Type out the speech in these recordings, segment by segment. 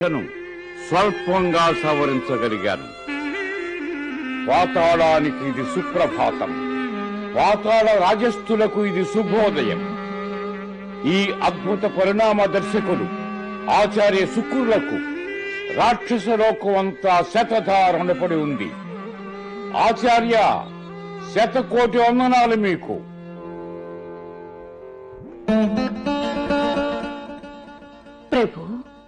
ను స్వల్పంగా సవరించగలిగాను పాతాళానికి ఇది సుప్రభాతం పాతాళ రాజస్థులకు ఇది శుభోదయం ఈ అద్భుత పరిణామ దర్శకులు ఆచార్య శుక్రులకు రాక్షస లోకం అంతా శతధారణపడి ఉంది ఆచార్య శతకోటి వందనాలు మీకు ప్రభు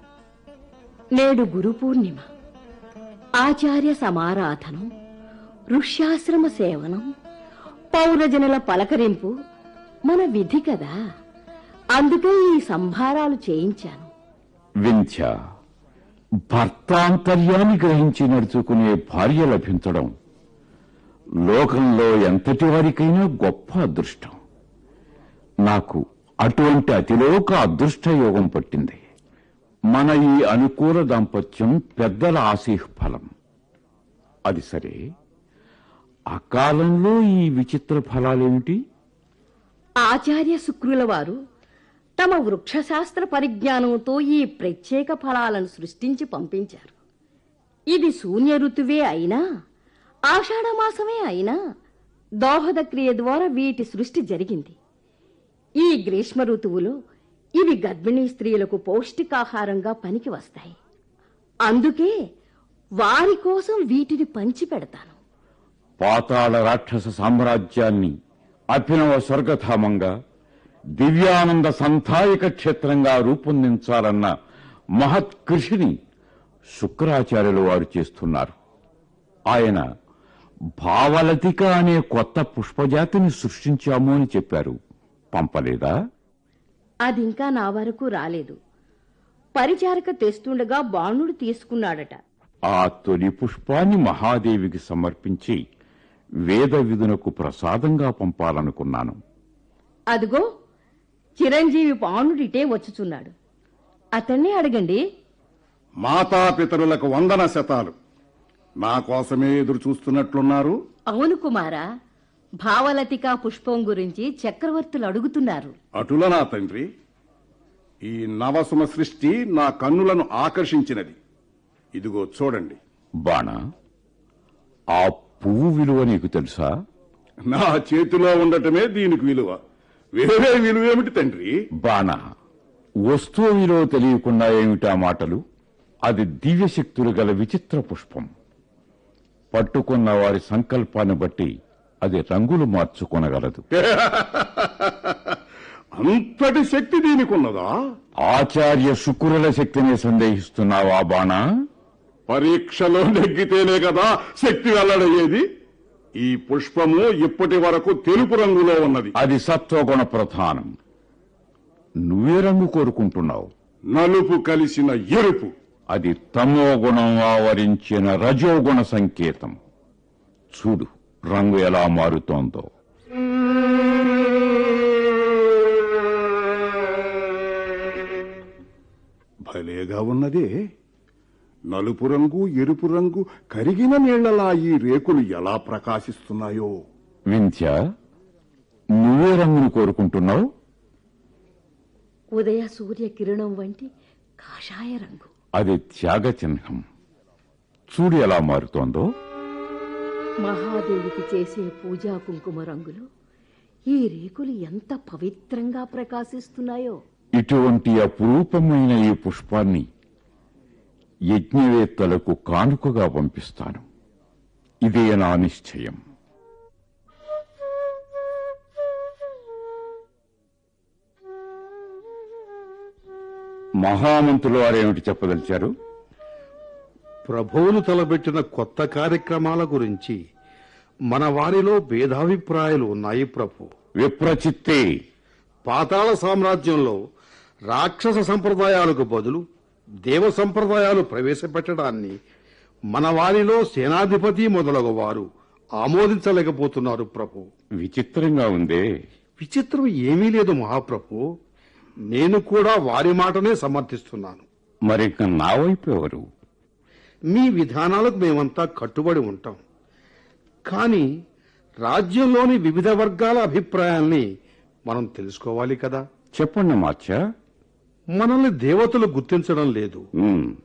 నేడు గురు పూర్ణిమ ఆచార్య సమారాధనం ఋష్యాశ్రమ సేవనం పౌరజనుల పలకరింపు మన విధి కదా అందుకే ఈ సంభారాలు చేయించాను వింధ్య భర్తాంతర్యాన్ని గ్రహించి నడుచుకునే భార్య లభించడం లోకంలో ఎంతటి వారికైనా గొప్ప అదృష్టం నాకు అటువంటి అతిలోక అదృష్ట యోగం పట్టింది మన ఈ అనుకూల దాంపత్యం పెద్దల ఆశీహ్ ఫలం అది సరే అకాలంలో ఈ విచిత్ర ఫలాలేమిటి ఆచార్య శుక్రుల వారు తమ వృక్షశాస్త్ర పరిజ్ఞానంతో ఈ ప్రత్యేక ఫలాలను సృష్టించి పంపించారు ఇది శూన్య ఋతువే అయినా ఆషాఢమాసమే అయినా దోహద క్రియ ద్వారా వీటి సృష్టి జరిగింది ఈ గ్రీష్మ ఋతువులో ఇవి గర్భిణీ స్త్రీలకు పౌష్టికాహారంగా పనికి వస్తాయి అందుకే వారి కోసం వీటిని పంచి పెడతాను పాతాళ రాక్షస సామ్రాజ్యాన్ని అభినవ స్వర్గధామంగా దివ్యానంద సంధాయక క్షేత్రంగా రూపొందించాలన్న మహత్ కృషిని శుక్రాచార్యులు వారు చేస్తున్నారు ఆయన భావలతిక అనే కొత్త పుష్పజాతిని సృష్టించాము అని చెప్పారు పంపలేదా అదింకా నా వరకు రాలేదు పరిచారక తెస్తుండగా బాణుడు తీసుకున్నాడట ఆ తొలి పుష్పాన్ని మహాదేవికి సమర్పించి వేద విధునకు ప్రసాదంగా పంపాలనుకున్నాను అదిగో చిరంజీవి బాణుడిటే వచ్చుచున్నాడు అతన్నే అడగండి మాతాపితరులకు వందన శతాలు నా కోసమే ఎదురు చూస్తున్నట్లున్నారు అవును కుమారా భావలతిక పుష్పం గురించి చక్రవర్తులు అడుగుతున్నారు అటుల నా తండ్రి ఈ నవసుమ సృష్టి నా కన్నులను ఆకర్షించినది ఇదిగో చూడండి బాణ ఆ పువ్వు విలువ నీకు తెలుసా నా చేతిలో ఉండటమే దీనికి విలువ వేరే విలువ ఏమిటి తండ్రి బాణ వస్తువు విలువ తెలియకుండా ఏమిటా మాటలు అది దివ్యశక్తులు గల విచిత్ర పుష్పం పట్టుకున్న వారి సంకల్పాన్ని బట్టి అది రంగులు మార్చుకొనగలదు అంతటి శక్తి దీనికి ఉన్నదా ఆచార్య శుక్రుల శక్తిని సందేహిస్తున్నావా బాణ పరీక్షలో నెగ్గితేనే కదా శక్తి వెల్లడయ్యేది ఈ పుష్పము ఇప్పటి వరకు తెలుపు రంగులో ఉన్నది అది సత్వగుణ ప్రధానం నువ్వే రంగు కోరుకుంటున్నావు నలుపు కలిసిన ఎరుపు అది తమో గుణం ఆవరించిన రజోగుణ సంకేతం చూడు రంగు ఎలా మారుతోందో భలేగా ఉన్నదే నలుపు రంగు ఎరుపు రంగు కరిగిన నీళ్లలా ఈ రేకులు ఎలా ప్రకాశిస్తున్నాయో వింధ్య నువ్వే రంగును కోరుకుంటున్నావు ఉదయ సూర్య కిరణం వంటి కాషాయ రంగు అది త్యాగ చిహ్నం చూడు ఎలా మారుతోందో మహాదేవికి చేసే పూజా కుంకుమ రంగులు ఈ రేకులు ఎంత పవిత్రంగా ప్రకాశిస్తున్నాయో ఇటువంటి అపురూపమైన ఈ పుష్పాన్ని యజ్ఞవేత్తలకు కానుకగా పంపిస్తాను ఇదే నా నిశ్చయం మహామంత్రులు వారేమిటి చెప్పదలిచారు ప్రభువులు తలపెట్టిన కొత్త కార్యక్రమాల గురించి మన వారిలో భేదాభిప్రాయాలు ఉన్నాయి ప్రభు విప్రచిత్తే పాతాళ సామ్రాజ్యంలో రాక్షస సంప్రదాయాలకు బదులు దేవ సంప్రదాయాలు ప్రవేశపెట్టడాన్ని మన వారిలో సేనాధిపతి మొదలగు వారు ఆమోదించలేకపోతున్నారు ప్రభు విచిత్రంగా ఉందే విచిత్రం ఏమీ లేదు మహాప్రభు నేను కూడా వారి మాటనే సమర్థిస్తున్నాను మరి నా వైపు ఎవరు మీ విధానాలకు మేమంతా కట్టుబడి ఉంటాం కానీ రాజ్యంలోని వివిధ వర్గాల అభిప్రాయాల్ని మనం తెలుసుకోవాలి కదా చెప్పండి మాచా మనల్ని దేవతలు గుర్తించడం లేదు ఉమ్,